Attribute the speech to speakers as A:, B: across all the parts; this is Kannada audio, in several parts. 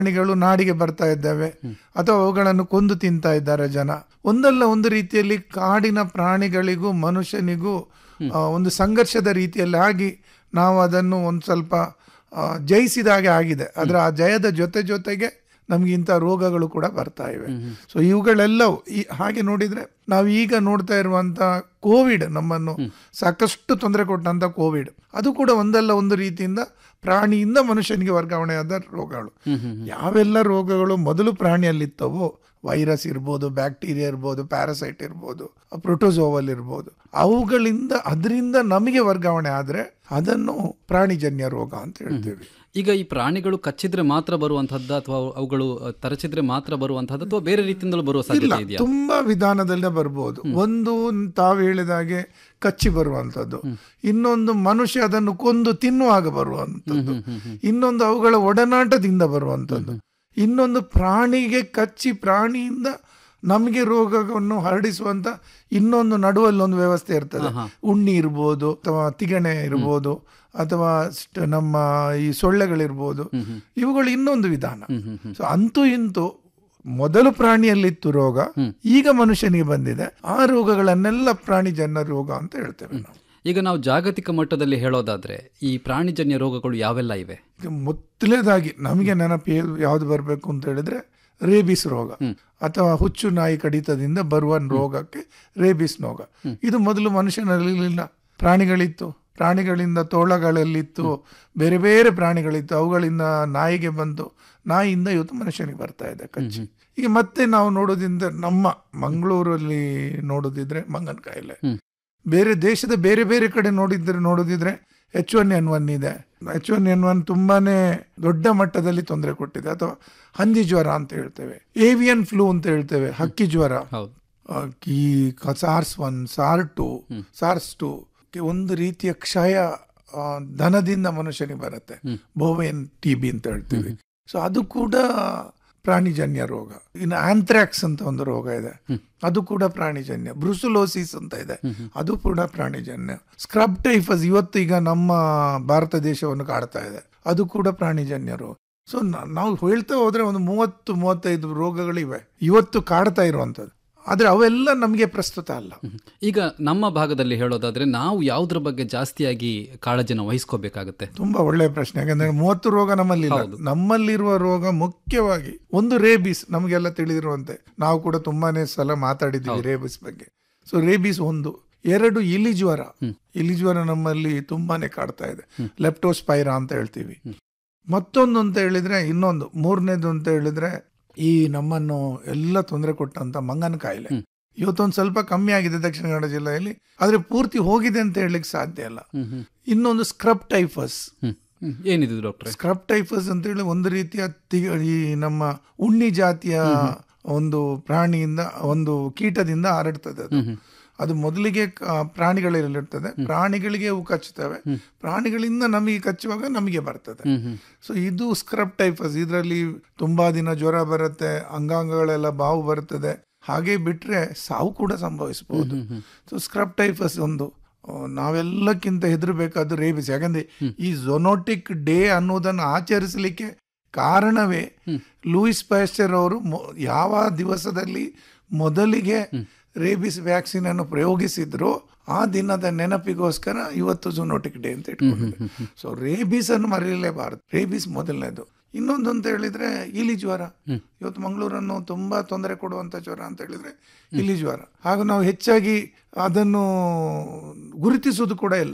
A: ಪ್ರಾಣಿಗಳು ನಾಡಿಗೆ ಬರ್ತಾ ಇದ್ದಾವೆ ಅಥವಾ ಅವುಗಳನ್ನು ಕೊಂದು ತಿಂತಾ ಇದ್ದಾರೆ ಜನ ಒಂದಲ್ಲ ಒಂದು ರೀತಿಯಲ್ಲಿ ಕಾಡಿನ ಪ್ರಾಣಿಗಳಿಗೂ ಮನುಷ್ಯನಿಗೂ ಆ, ಒಂದು ಸಂಘರ್ಷದ ರೀತಿಯಲ್ಲಿ ಆಗಿ ನಾವು ಅದನ್ನು ಒಂದು ಸ್ವಲ್ಪ ಆ, ಜಯಿಸಿದ ಹಾಗೆ ಆಗಿದೆ ಅದರ ಆ ಜಯದ ಜೊತೆ ಜೊತೆಗೆ ನಮ್ಗೆ ಇಂಥ ರೋಗಗಳು ಕೂಡ ಬರ್ತಾ ಇವೆ ಸೊ ಇವುಗಳೆಲ್ಲವೂ ಈ ಹಾಗೆ ನೋಡಿದ್ರೆ ನಾವು ಈಗ ನೋಡ್ತಾ ಇರುವಂತ ಕೋವಿಡ್ ನಮ್ಮನ್ನು ಸಾಕಷ್ಟು ತೊಂದರೆ ಕೊಟ್ಟಂತ ಕೋವಿಡ್ ಅದು ಕೂಡ ಒಂದಲ್ಲ ಒಂದು ರೀತಿಯಿಂದ ಪ್ರಾಣಿಯಿಂದ ಮನುಷ್ಯನಿಗೆ ವರ್ಗಾವಣೆಯಾದ ರೋಗಗಳು ಯಾವೆಲ್ಲ ರೋಗಗಳು ಮೊದಲು ಪ್ರಾಣಿಯಲ್ಲಿತ್ತವೋ ವೈರಸ್ ಇರ್ಬೋದು ಬ್ಯಾಕ್ಟೀರಿಯಾ ಇರ್ಬೋದು ಪ್ಯಾರಸೈಟ್ ಇರ್ಬೋದು ಪ್ರೋಟೋಸೋವಲ್ ಇರ್ಬೋದು ಅವುಗಳಿಂದ ಅದರಿಂದ ನಮಗೆ ವರ್ಗಾವಣೆ ಆದ್ರೆ ಅದನ್ನು ಪ್ರಾಣಿಜನ್ಯ ರೋಗ ಅಂತ ಹೇಳ್ತೀವಿ
B: ಈಗ ಈ ಪ್ರಾಣಿಗಳು ಕಚ್ಚಿದ್ರೆ ಮಾತ್ರ ಬರುವಂತಹದ್ದು ಅಥವಾ ಅವುಗಳು ಅ, ತರಚಿದ್ರೆ ಮಾತ್ರ ಬರುವಂತಹದ್ದು ಅಥವಾ ಬೇರೆ ರೀತಿಯಿಂದಲೂ ಬರುವ
A: ಇಲ್ಲ
B: ಸಾಧ್ಯತೆ ಇದೆಯಾ
A: ತುಂಬಾ ವಿಧಾನದಲ್ಲೇ ಬರ್ಬೋದು ಒಂದು ತಾವು ಹೇಳಿದಾಗೆ ಕಚ್ಚಿ ಬರುವಂತದ್ದು ಇನ್ನೊಂದು ಮನುಷ್ಯ ಅದನ್ನು ಕೊಂದು ತಿನ್ನುವಾಗ ಬರುವಂತದ್ದು ಇನ್ನೊಂದು ಅವುಗಳ ಒಡನಾಟದಿಂದ ಬರುವಂತದ್ದು ಇನ್ನೊಂದು ಪ್ರಾಣಿಗೆ ಕಚ್ಚಿ ಪ್ರಾಣಿಯಿಂದ ನಮಗೆ ರೋಗವನ್ನು ಹರಡಿಸುವಂತ ಇನ್ನೊಂದು ನಡುವಲ್ಲಿ ಒಂದು ವ್ಯವಸ್ಥೆ ಇರ್ತದೆ ಉಣ್ಣಿ ಇರ್ಬೋದು ಅಥವಾ ತಿಗಣೆ ಇರ್ಬೋದು ಅಥವಾ ಸ್ಟ್- ನಮ್ಮ ಈ ಸೊಳ್ಳೆಗಳಿರ್ಬೋದು ಇವುಗಳು ಇನ್ನೊಂದು ವಿಧಾನ ಸೊ ಅಂತೂ ಇಂತೂ ಮೊದಲು ಪ್ರಾಣಿಯಲ್ಲಿತ್ತು ರೋಗ ಈಗ ಮನುಷ್ಯನಿಗೆ ಬಂದಿದೆ ಆ ರೋಗಗಳನ್ನೆಲ್ಲ ಪ್ರಾಣಿಜನ್ಯ ರೋಗ ಅಂತ ಹೇಳ್ತೇವೆ ನಾವು
B: ಈಗ ನಾವು ಜಾಗತಿಕ ಮಟ್ಟದಲ್ಲಿ ಹೇಳೋದಾದ್ರೆ ಈ ಪ್ರಾಣಿಜನ್ಯ ರೋಗಗಳು ಯಾವೆಲ್ಲ ಇವೆ
A: ಈಗ ಮೊದಲನೇದಾಗಿ ನಮಗೆ ನೆನಪು ಯಾವ್ದು ಬರಬೇಕು ಅಂತ ಹೇಳಿದ್ರೆ ರೇಬಿಸ್ ರೋಗ ಅಥವಾ ಹುಚ್ಚು ನಾಯಿ ಕಡಿತದಿಂದ ಬರುವ ರೋಗಕ್ಕೆ ರೇಬಿಸ್ ರೋಗ ಇದು ಮೊದಲು ಮನುಷ್ಯನಲ್ಲಿಲ್ಲ ಪ್ರಾಣಿಗಳಿತ್ತು ಪ್ರಾಣಿಗಳಿಂದ ತೋಳಗಳಲ್ಲಿತ್ತು ಬೇರೆ ಬೇರೆ ಪ್ರಾಣಿಗಳಿತ್ತು ಅವುಗಳಿಂದ ನಾಯಿಗೆ ಬಂತು ನಾಯಿಯಿಂದ ಇವತ್ತು ಮನುಷ್ಯನಿಗೆ ಬರ್ತಾ ಇದೆ ಕಚ್ಚಿ ಈಗ ಮತ್ತೆ ನಾವು ನೋಡೋದ್ರಿಂದ ನಮ್ಮ ಮಂಗಳೂರಲ್ಲಿ ನೋಡೋದಿದ್ರೆ ಮಂಗನ ಕಾಯಿಲೆ ಬೇರೆ ದೇಶದ ಬೇರೆ ಬೇರೆ ಕಡೆ ನೋಡಿದ್ರೆ ನೋಡೋದಿದ್ರೆ ಎಚ್ ಒನ್ ಎನ್ ಒನ್ ಇದೆ ಎಚ್ ಒನ್ ಎನ್ ಒನ್ ತುಂಬಾನೇ ದೊಡ್ಡ ಮಟ್ಟದಲ್ಲಿ ತೊಂದರೆ ಕೊಟ್ಟಿದೆ ಅಥವಾ ಹಂದಿ ಜ್ವರ ಅಂತ ಹೇಳ್ತೇವೆ ಏವಿಯನ್ ಫ್ಲೂ ಅಂತ ಹೇಳ್ತೇವೆ ಹಕ್ಕಿ ಜ್ವರ
B: ಹೌದು
A: ಆ, ಈ ಕ- SARS one SARS two SARS two ಒಂದು ರೀತಿಯ ಕ್ಷಯ ಆ, ದನದಿಂದ ಮನುಷ್ಯನಿಗೆ ಬರುತ್ತೆ ಬೋವೆನ್ ಟಿ ಬಿ ಅಂತ ಹೇಳ್ತೀವಿ ಸೊ ಅದು ಕೂಡ ಪ್ರಾಣಿಜನ್ಯ ರೋಗ ಇನ್ನು ಆಂಥ್ರಾಕ್ಸ್ ಅಂತ ಒಂದು ರೋಗ ಇದೆ ಅದು ಕೂಡ ಪ್ರಾಣಿಜನ್ಯ ಬ್ರುಸುಲೋಸಿಸ್ ಅಂತ ಇದೆ ಅದು ಕೂಡ ಪ್ರಾಣಿಜನ್ಯ ಸ್ಕ್ರಬ್ ಟೈಫಸ್ ಇವತ್ತು ಈಗ ನಮ್ಮ ಭಾರತ ದೇಶವನ್ನು ಕಾಡ್ತಾ ಇದೆ ಅದು ಕೂಡ ಪ್ರಾಣಿಜನ್ಯ ರೋಗ ಸೊ ನಾವು ಹೇಳ್ತಾ ಹೋದ್ರೆ ಒಂದು ಮೂವತ್ತು ಮೂವತ್ತೈದು ರೋಗಗಳಿವೆ ಇವತ್ತು ಕಾಡ್ತಾ ಇರುವಂತದ್ದು ಆದ್ರೆ ಅವೆಲ್ಲ ನಮಗೆ ಪ್ರಸ್ತುತ ಅಲ್ಲ
B: ಈಗ ನಮ್ಮ ಭಾಗದಲ್ಲಿ ಹೇಳೋದಾದ್ರೆ ನಾವು ಯಾವುದ್ರ ಬಗ್ಗೆ ಜಾಸ್ತಿಯಾಗಿ ಕಾಳಜಿನ ವಹಿಸ್ಕೋಬೇಕಾಗುತ್ತೆ
A: ತುಂಬಾ ಒಳ್ಳೆಯ ಪ್ರಶ್ನೆ ಯಾಕಂದ್ರೆ ಮೂವತ್ತು ರೋಗ ನಮ್ಮಲ್ಲಿ ಇಲ್ಲ. ನಮ್ಮಲ್ಲಿರುವ ರೋಗ ಮುಖ್ಯವಾಗಿ ಒಂದು ರೇಬಿಸ್ ನಮಗೆಲ್ಲ ತಿಳಿದಿರುವಂತೆ ನಾವು ಕೂಡ ತುಂಬಾನೇ ಸಲ ಮಾತಾಡಿದ್ದೀವಿ ರೇಬಿಸ್ ಬಗ್ಗೆ ಸೊ ರೇಬಿಸ್ ಒಂದು ಎರಡು ಇಲಿ ಜ್ವರ ಇಲಿ ಜ್ವರ ನಮ್ಮಲ್ಲಿ ತುಂಬಾನೇ ಕಾಡ್ತಾ ಇದೆ ಲೆಪ್ಟೋಸ್ಪೈರಾ ಅಂತ ಹೇಳ್ತೀವಿ ಮತ್ತೊಂದು ಅಂತ ಹೇಳಿದ್ರೆ ಇನ್ನೊಂದು ಮೂರನೇದು ಅಂತ ಹೇಳಿದ್ರೆ ಈ ನಮ್ಮನ್ನು ಎಲ್ಲ ತೊಂದರೆ ಕೊಟ್ಟಂತ ಮಂಗನ ಕಾಯಿಲೆ ಇವತ್ತೊಂದು ಸ್ವಲ್ಪ ಕಮ್ಮಿ ಆಗಿದೆ ದಕ್ಷಿಣ ಕನ್ನಡ ಜಿಲ್ಲೆಯಲ್ಲಿ ಆದ್ರೆ ಪೂರ್ತಿ ಹೋಗಿದೆ ಅಂತ ಹೇಳಲಿಕ್ಕೆ ಸಾಧ್ಯ ಇಲ್ಲ ಇನ್ನೊಂದು ಸ್ಕ್ರಬ್ ಟೈಫಸ್
B: ಹ್ಮ್. ಹ್ಮ್. ಏನಿದು ಡಾಕ್ಟ್ರೆ
A: ಸ್ಕ್ರಬ್ ಟೈಫಸ್ ಅಂತ ಹೇಳಿ ಒಂದು ರೀತಿಯ ತಿ- ಈ ನಮ್ಮ ಉಣ್ಣಿ ಜಾತಿಯ ಒಂದು ಪ್ರಾಣಿಯಿಂದ ಒಂದು ಕೀಟದಿಂದ ಹರಡ್ತದೆ ಅದು ಅದು ಮೊದಲಿಗೆ ಕ- ಪ್ರಾಣಿಗಳಲ್ಲಿರ್ತದೆ ಪ್ರಾಣಿಗಳಿಗೆ ಅವು ಕಚ್ಚುತ್ತವೆ ಪ್ರಾಣಿಗಳಿಂದ ನಮಗೆ ಕಚ್ಚುವಾಗ ನಮಗೆ ಬರ್ತದೆ ಸೊ ಇದು ಸ್ಕ್ರಬ್ ಟೈಫಸ್ ಇದರಲ್ಲಿ ತುಂಬಾ ದಿನ ಜ್ವರ ಬರುತ್ತೆ ಅಂಗಾಂಗಗಳೆಲ್ಲ ಬಾವು ಬರ್ತದೆ ಹಾಗೆ ಬಿಟ್ರೆ ಸಾವು ಕೂಡ ಸಂಭವಿಸಬಹುದು ಸೊ ಸ್ಕ್ರಬ್ ಟೈಫಸ್ ಒಂದು ಆ, ನಾವೆಲ್ಲಕ್ಕಿಂತ ಹೆದರಬೇಕಾದ್ದು ರೇಬಿಸ್ ಯಾಕಂದ್ರೆ ಈ ಝೊನೋಟಿಕ್ ಡೇ ಅನ್ನೋದನ್ನು ಆಚರಿಸಲಿಕ್ಕೆ ಕಾರಣವೇ ಲೂಯಿಸ್ ಪ್ಯಾಸ್ಚರ್ ಅವರು ಮೊ- ಯಾವ ದಿವಸದಲ್ಲಿ ಮೊದಲಿಗೆ ರೇಬಿಸ್ ವ್ಯಾಕ್ಸಿನ್ ಅನ್ನು ಪ್ರಯೋಗಿಸಿದ್ರು ಆ ದಿನದ ನೆನಪಿಗೋಸ್ಕರ ಇವತ್ತು ಝೊನೋಟಿಕ್ ಡೇ ಅಂತ ಇಟ್ಕೊಂಡಿದೆ ಸೊ ರೇಬಿಸ್ ಅನ್ನು ಮರೆಯಲೇಬಾರದು ರೇಬಿಸ್ ಮೊದಲನೇದು ಇನ್ನೊಂದು ಅಂತ ಹೇಳಿದ್ರೆ ಇಲಿ ಜ್ವರ ಇವತ್ತು ಮಂಗಳೂರನ್ನು ತುಂಬಾ ತೊಂದರೆ ಕೊಡುವಂತ ಜ್ವರ ಅಂತ ಹೇಳಿದ್ರೆ ಇಲಿ ಜ್ವರ ಹಾಗೂ ನಾವು ಹೆಚ್ಚಾಗಿ ಅದನ್ನು ಗುರುತಿಸುವುದು ಕೂಡ ಇಲ್ಲ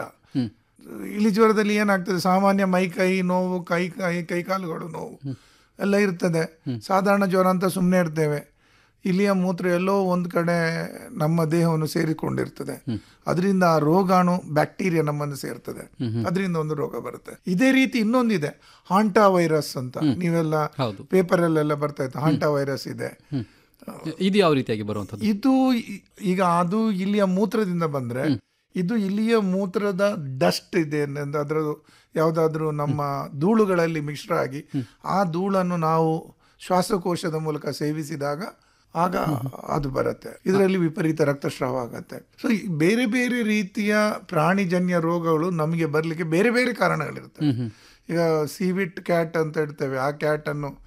A: ಇಲಿ ಜ್ವರದಲ್ಲಿ ಏನಾಗ್ತದೆ ಸಾಮಾನ್ಯ ಮೈ ಕೈ ನೋವು ಕೈ ಕೈ ಕೈ ಕಾಲುಗಳು ನೋವು ಎಲ್ಲ ಇರ್ತದೆ ಸಾಧಾರಣ ಜ್ವರ ಅಂತ ಸುಮ್ಮನೆ ಇರ್ತೇವೆ ಇಲಿಯ ಮೂತ್ರ ಎಲ್ಲೋ ಒಂದು ಕಡೆ ನಮ್ಮ ದೇಹವನ್ನು ಸೇರಿಕೊಂಡಿರ್ತದೆ ಅದರಿಂದ ಆ ರೋಗಾಣು ಬ್ಯಾಕ್ಟೀರಿಯಾ ನಮ್ಮನ್ನು ಸೇರ್ತದೆ ಅದರಿಂದ ಒಂದು ರೋಗ ಬರುತ್ತೆ ಇದೇ ರೀತಿ ಇನ್ನೊಂದಿದೆ ಹಾಂಟಾ ವೈರಸ್ ಅಂತ ನೀವೆಲ್ಲ
B: ಹೌದು.
A: ಪೇಪರಲ್ಲೆಲ್ಲ ಬರ್ತಾ ಇತ್ತು ಹಾಂಟಾ ವೈರಸ್ ಇದೆ
B: ಇದು ಯಾವ ರೀತಿಯಾಗಿ ಬರುವಂತದ್ದು
A: ಇದು ಈ- ಈಗ ಅದು ಇಲ್ಲಿಯ ಮೂತ್ರದಿಂದ ಬಂದ್ರೆ ಇದು ಇಲ್ಲಿಯ ಮೂತ್ರದ ಡಸ್ಟ್ ಇದೆ ಅಂದ್ರೆ ಅದರ ಯಾವುದಾದ್ರೂ ನಮ್ಮ ಧೂಳುಗಳಲ್ಲಿ ಮಿಶ್ರ ಆಗಿ ಆ ಧೂಳನ್ನು ನಾವು ಶ್ವಾಸಕೋಶದ ಮೂಲಕ ಸೇವಿಸಿದಾಗ ಆಗ ಅದು ಬರುತ್ತೆ ಇದರಲ್ಲಿ ವಿಪರೀತ ರಕ್ತಸ್ರಾವ ಆಗತ್ತೆ ಸೊ ಬೇರೆ ಬೇರೆ ರೀತಿಯ ಪ್ರಾಣಿಜನ್ಯ ರೋಗಗಳು ನಮಗೆ ಬರಲಿಕ್ಕೆ ಬೇರೆ ಬೇರೆ ಕಾರಣಗಳಿರ್ತವೆ ಈಗ ಸೀವಿಟ್ ಕ್ಯಾಟ್ ಅಂತ ಹೇಳ್ತೇವೆ ಆ ಕ್ಯಾಟ್ ಅನ್ನು